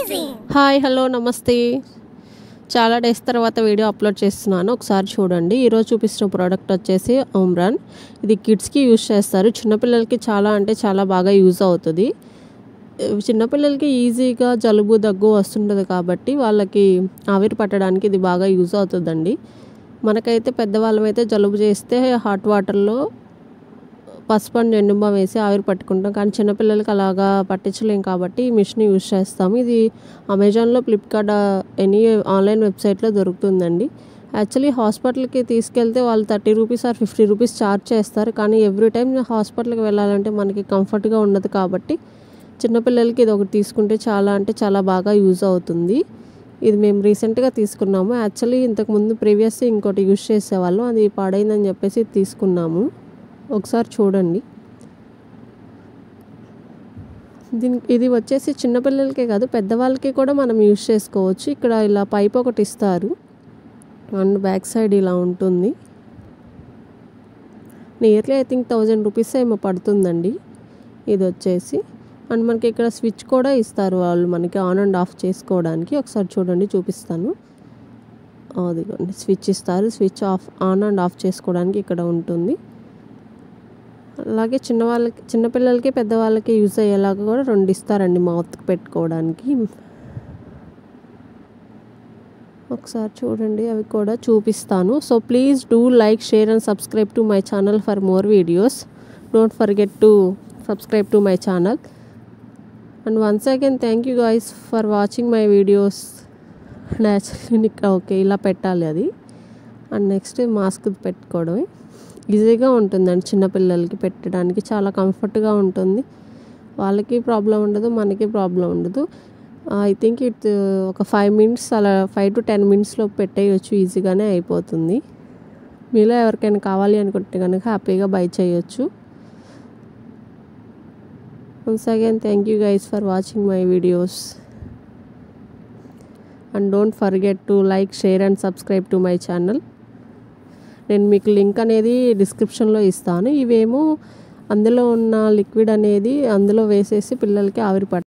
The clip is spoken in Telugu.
amazing! హాయ్ హలో నమస్తే చాలా డేస్ తర్వాత వీడియో అప్లోడ్ చేస్తున్నాను ఒకసారి చూడండి ఈరోజు చూపిస్తున్న ప్రోడక్ట్ వచ్చేసి ఉమ్రాన్ ఇది కిడ్స్కి యూజ్ చేస్తారు చిన్నపిల్లలకి చాలా అంటే చాలా బాగా యూజ్ అవుతుంది చిన్నపిల్లలకి ఈజీగా జలుబు దగ్గు వస్తుంటుంది కాబట్టి వాళ్ళకి ఆవిరి పట్టడానికి ఇది బాగా యూజ్ అవుతుందండి మనకైతే పెద్దవాళ్ళమైతే జలుబు చేస్తే హాట్ వాటర్లో పసుపు అండ్ ఎండుంబం వేసి ఆవిరి పట్టుకుంటాం కానీ చిన్నపిల్లలకి అలాగా పట్టించలేం కాబట్టి ఈ మిషన్ యూజ్ చేస్తాము ఇది అమెజాన్లో ఫ్లిప్కార్ట్ ఎనీ ఆన్లైన్ వెబ్సైట్లో దొరుకుతుందండి యాక్చువల్లీ హాస్పిటల్కి తీసుకెళ్తే వాళ్ళు thirty rupees or fifty rupees charge చేస్తారు కానీ ఎవ్రీ టైం హాస్పిటల్కి వెళ్ళాలంటే మనకి కంఫర్ట్గా ఉండదు కాబట్టి చిన్నపిల్లలకి ఇది ఒకటి తీసుకుంటే చాలా అంటే చాలా బాగా యూజ్ అవుతుంది ఇది మేము రీసెంట్గా తీసుకున్నాము యాక్చువల్లీ ఇంతకుముందు ప్రీవియస్ ఇంకోటి యూజ్ చేసేవాళ్ళం అది పాడైందని చెప్పేసి ఇది తీసుకున్నాము ఒకసారి చూడండి దీని ఇది వచ్చేసి చిన్నపిల్లలకే కాదు పెద్దవాళ్ళకి కూడా మనం యూజ్ చేసుకోవచ్చు ఇక్కడ ఇలా పైప్ ఒకటి ఇస్తారు అండ్ బ్యాక్ సైడ్ ఇలా ఉంటుంది nearly I think thousand rupees ఏమో పడుతుందండి ఇది వచ్చేసి అండ్ మనకి ఇక్కడ స్విచ్ కూడా ఇస్తారు వాళ్ళు మనకి ఆన్ అండ్ ఆఫ్ చేసుకోవడానికి ఒకసారి చూడండి చూపిస్తాను అదిగోండి స్విచ్ ఇస్తారు switch off on and off చేసుకోవడానికి ఇక్కడ ఉంటుంది అలాగే చిన్నవాళ్ళకి చిన్నపిల్లలకి పెద్దవాళ్ళకి యూజ్ అయ్యేలాగా కూడా రెండు ఇస్తారండి మౌత్కి పెట్టుకోవడానికి ఒకసారి చూడండి అవి కూడా చూపిస్తాను so please do like share and subscribe to my channel for more videos don't forget to subscribe to my channel and once again thank you guys for watching my videos and actually okay ఇలా పెట్టాలి అది అండ్ నెక్స్ట్ మాస్క్ పెట్టుకోవడమే ఈజీగా ఉంటుందండి చిన్నపిల్లలకి పెట్టడానికి చాలా కంఫర్ట్గా ఉంటుంది వాళ్ళకి ప్రాబ్లం ఉండదు మనకి ప్రాబ్లం ఉండదు ఐ థింక్ ఇట్ ఒక ఫైవ్ మినిట్స్ అలా ఫైవ్ టు టెన్ మినిట్స్లో పెట్టేయచ్చు ఈజీగానే అయిపోతుంది మీలో ఎవరికైనా కావాలి అనుకుంటే కనుక హ్యాపీగా బై చేయొచ్చు once again thank you guys for watching my videos and don't forget to like share and subscribe to my channel నేను మీకు లింక్ అనేది డిస్క్రిప్షన్లో ఇస్తాను ఇవేమో అందులో ఉన్న లిక్విడ్ అనేది అందులో వేసేసి పిల్లలకి ఆవిరి పట్ట